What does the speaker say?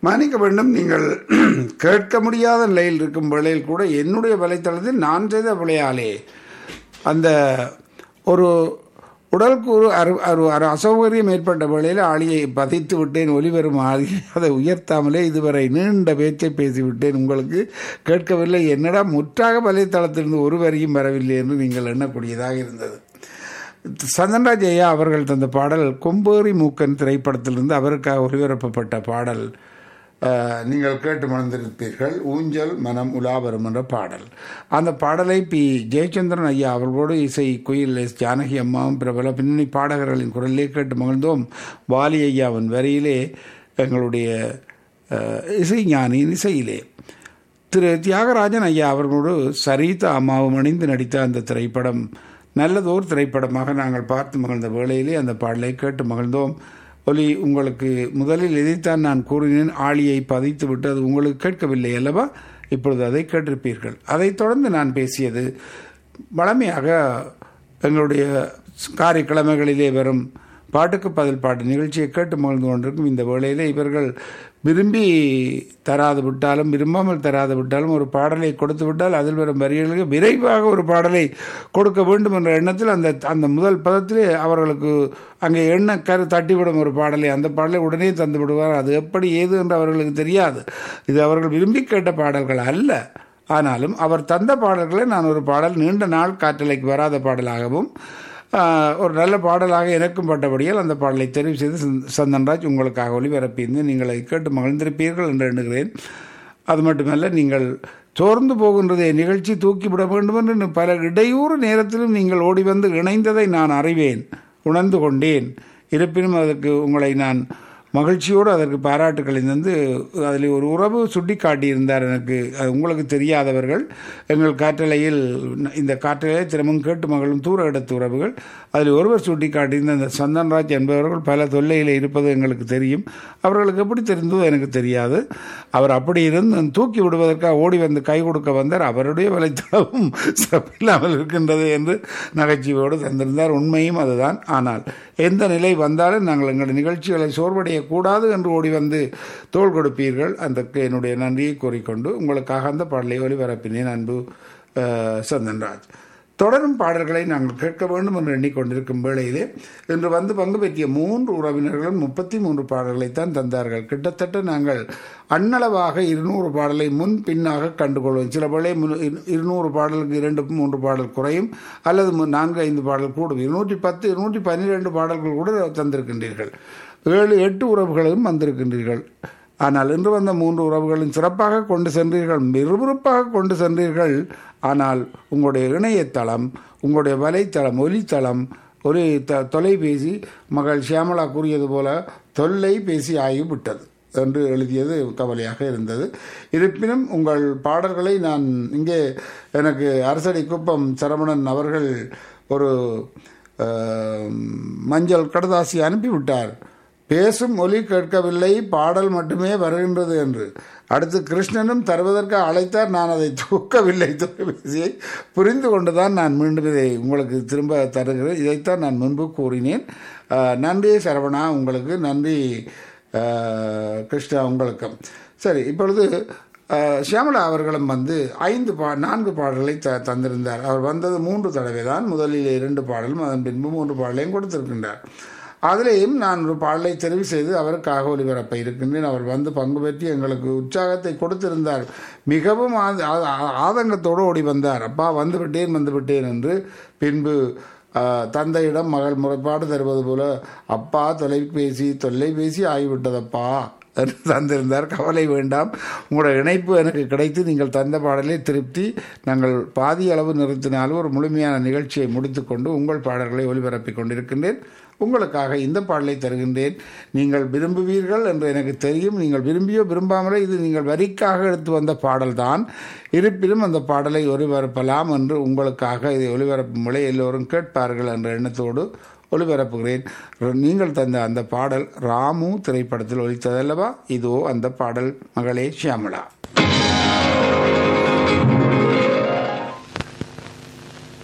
மன்னிக்க வேண்டும் நீங்கள் கேட்க முடியாத நிலையில் இருக்கும் வேளையில் கூட என்னுடைய வலைத்தளத்தில் நான் செய்த விளையாலே அந்த ஒரு உடலுக்கு ஒரு அரு அரு அரு அசௌகரியம் ஏற்பட்ட வேளையில் ஆளியை பதித்து விட்டேன் ஒலிவரும் ஆளி அதை உயர்த்தாமலே இதுவரை நீண்ட பேச்சை பேசிவிட்டேன் உங்களுக்கு கேட்கவில்லை என்னடா முற்றாக வலைத்தளத்திலிருந்து ஒரு வரியும் வரவில்லை என்று நீங்கள் எண்ணக்கூடியதாக இருந்தது சந்தன்ராஜ் ஐயா அவர்கள் தந்த பாடல் கொம்பேறி மூக்கன் திரைப்படத்திலிருந்து அவருக்காக ஒளிபரப்பப்பட்ட பாடல் அஹ், நீங்கள் கேட்டு மணந்திருப்பீர்கள் ஊஞ்சல் மனம் உலாவரும் என்ற பாடல் அந்த பாடலை பி ஜெயச்சந்திரன் ஐயா அவர்களோடு இசை குயில் எஸ் ஜானகி அம்மாவும் பிரபல பின்னணி பாடகர்களின் குரலிலே கேட்டு மகிழ்ந்தோம் வாலி ஐயாவின் வரியிலே எங்களுடைய அஹ், இசைஞானியின் இசையிலே திரு தியாகராஜன் ஐயா அவர்களோடு சரிதா அம்மாவும் இணைந்து நடித்த அந்த திரைப்படம் நல்லதோர் திரைப்படமாக நாங்கள் பார்த்து மகிழ்ந்த வேளையிலே அந்த பாடலை கேட்டு மகிழ்ந்தோம் ஒலி உங்களுக்கு முதலில் இதைத்தான் நான் கூறினேன் ஆளியை பதித்து விட்டு அது உங்களுக்கு கேட்கவில்லை அல்லவா இப்பொழுது அதை கேட்டிருப்பீர்கள் அதைத் தொடர்ந்து நான் பேசியது வளமையாக எங்களுடைய காரியக்கிழமைகளிலே வரும் பாட்டுக்கு பதில் பாட்டு நிகழ்ச்சியை கேட்டு மகிழ்ந்து கொண்டிருக்கும் இந்த வேளையிலே இவர்கள் விரும்பி தராது விட்டாலும் விரும்பாமல் தராது விட்டாலும் ஒரு பாடலை கொடுத்து விட்டால் அதில் வரும் வரிகளுக்கு விரைவாக ஒரு பாடலை கொடுக்க வேண்டும் என்ற எண்ணத்தில் அந்த அந்த முதல் பதத்திலே அவர்களுக்கு அங்கே எண்ண கரு தட்டிவிடும் ஒரு பாடலை அந்த பாடலை உடனே தந்து விடுவார் அது எப்படி ஏது என்று அவர்களுக்கு தெரியாது இது அவர்கள் விரும்பி கேட்ட பாடல்கள் அல்ல ஆனாலும் அவர் தந்த பாடல்களை நான் ஒரு பாடல் நீண்ட நாள் காற்றலைக்கு வராத பாடலாகவும் ஆஹ், ஒரு நல்ல பாடலாக எனக்கும் பட்டபடியால் அந்த பாடலை தெரிவு செய்து சந்- சந்தன்ராஜ் உங்களுக்காக ஒளிபரப்பியிருந்து நீங்கள் அதை கேட்டு மகிழ்ந்திருப்பீர்கள் என்று எண்ணுகிறேன் அது மட்டுமல்ல நீங்கள் சோர்ந்து போகின்றதை நிகழ்ச்சி தூக்கிவிட வேண்டும் என்று இன்னும் பல இடையூறு நேரத்திலும் நீங்கள் ஓடி வந்து இணைந்ததை நான் அறிவேன் உணர்ந்து கொண்டேன் இருப்பினும் அதற்கு உங்களை நான் மகிழ்ச்சியோடு அதற்கு பாராட்டுக்களை தந்து அதில் ஒரு உறவு சுட்டி காட்டியிருந்தார் எனக்கு அது உங்களுக்கு தெரியாதவர்கள் எங்கள் காற்றலையில் இந்த காற்றலையை தினமும் கேட்டு மகளும் தூர இடத்து உறவுகள் அதில் ஒருவர் சுட்டி காட்டியிருந்த அந்த சந்தன்ராஜ் என்பவர்கள் பல தொல்லையில் இருப்பது எங்களுக்கு தெரியும் அவர்களுக்கு எப்படி தெரிந்ததோ எனக்கு தெரியாது அவர் அப்படி இருந்து தூக்கி விடுவதற்காக ஓடி வந்து கை கொடுக்க வந்தார் அவருடைய வலைத்தளமும் சிறப்பில்லாமல் இருக்கின்றது என்று நகைச்சுவையோடு தந்திருந்தார் உண்மையும் அதுதான் ஆனால் எந்த நிலை வந்தாலும் நாங்கள் எங்கள் நிகழ்ச்சிகளை சோர்வடையக்கூடாது என்று ஓடி வந்து தோள் கொடுப்பீர்கள் அதற்கு என்னுடைய நன்றியை கூறிக்கொண்டு உங்களுக்காக அந்த பாடலை ஒளிபரப்பினேன் அன்பு அஹ், சந்தன்ராஜ் தொடரும் பாடல்களை நாங்கள் கேட்க வேண்டும் என்று எண்ணிக்கொண்டிருக்கும் வேளையிலே இன்று வந்து பங்கு பெற்றிய மூன்று உறவினர்களும் முப்பத்தி மூன்று பாடல்களைத்தான் தந்தார்கள் கிட்டத்தட்ட நாங்கள் அண்ணளவாக இருநூறு பாடலை முன் பின்னாக கண்டுகொள்வோம் சில வேளை முன் இரு- இருநூறு பாடலுக்கு இரண்டு மூன்று பாடல் குறையும் அல்லது மு- நான்கு ஐந்து பாடல் கூடும் இருநூற்றி பத்து இருநூற்றி பன்னிரெண்டு பாடல்கள் கூட தந்திருக்கின்றீர்கள் ஏழு எட்டு உறவுகளும் வந்திருக்கின்றீர்கள் ஆனால் இன்று வந்த மூன்று உறவுகளும் சிறப்பாக கொண்டு சென்றீர்கள் விறுவிறுப்பாக கொண்டு சென்றீர்கள் ஆனால் உங்களுடைய இணையதளம் உங்களுடைய வலைத்தளம் ஒலித்தளம் ஒரு த தொலைபேசி மகள் ஷியாமலா கூறியது போல தொல்லை பேசி ஆகிவிட்டது என்று எழுதியது கவலையாக இருந்தது இருப்பினும் உங்கள் பாடல்களை நான் இங்கே எனக்கு அரசடி குப்பம் சரவணன் அவர்கள் ஒரு அஹ், மஞ்சள் கடதாசி அனுப்பிவிட்டார் பேசும் ஒலி கேட்கவில்லை பாடல் மட்டுமே வருகின்றது என்று அடுத்து கிருஷ்ணனும் தருவதற்கு அழைத்தார் நான் அதை தூக்கவில்லை தொலைபேசியை புரிந்து கொண்டுதான் நான் மீண்டும் இதை உங்களுக்கு திரும்ப தருகிறேன் இதைத்தான் நான் முன்பு கூறினேன் அஹ், நன்றி சரவணா உங்களுக்கு நன்றி அஹ், கிருஷ்ணா உங்களுக்கும் சரி இப்பொழுது அஹ், ஷியாமலா அவர்களும் வந்து ஐந்து பா நான்கு பாடல்களை த தந்திருந்தார் அவர் வந்தது மூன்று தடவை தான் முதலில் இரண்டு பாடலும் அதன் பின்பு மூன்று பாடலையும் கொடுத்திருக்கின்றார் அதிலேயும் நான் ஒரு பாடலை தெரிவு செய்து அவருக்காக ஒளிபரப்ப இருக்கின்றேன் அவர் வந்து பங்கு பெற்று எங்களுக்கு உற்சாகத்தை கொடுத்திருந்தார் மிகவும் ஆத- ஆ- ஆதங்கத்தோடு ஓடி வந்தார் அப்பா வந்து விட்டேன் வந்து விட்டேன் என்று பின்பு ஆஹ், தந்தையிடம் மகள் முறைப்பாடு தருவது போல அப்பா தொலைபேசி தொல்லைபேசி ஆகிவிட்டதப்பா என்று தந்திருந்தார் கவலை வேண்டாம் உங்களோட இணைப்பு எனக்கு கிடைத்து நீங்கள் தந்த பாடலை திருப்தி நாங்கள் பாதி அளவு நிறுத்தினாலும் ஒரு முழுமையான நிகழ்ச்சியை முடித்துக்கொண்டு உங்கள் பாடல்களை ஒளிபரப்பிக் கொண்டிருக்கின்றேன் உங்களுக்காக இந்த பாடலை தருகின்றேன் நீங்கள் விரும்புவீர்கள் என்று எனக்கு தெரியும் நீங்கள் விரும்பியோ விரும்பாமலோ இது நீங்கள் வரிக்காக எடுத்து வந்த பாடல்தான் இருப்பினும் அந்த பாடலை ஒளிபரப்பலாம் என்று உங்களுக்காக இதை ஒளிபரப்பும் முறை எல்லோரும் கேட்பார்கள் என்ற எண்ணத்தோடு ஒளிபரப்புகிறேன் நீங்கள் தந்த அந்த பாடல் ராமு திரைப்படத்தில் ஒலித்ததல்லவா இதோ அந்த பாடல் மகளே ஷியாமலா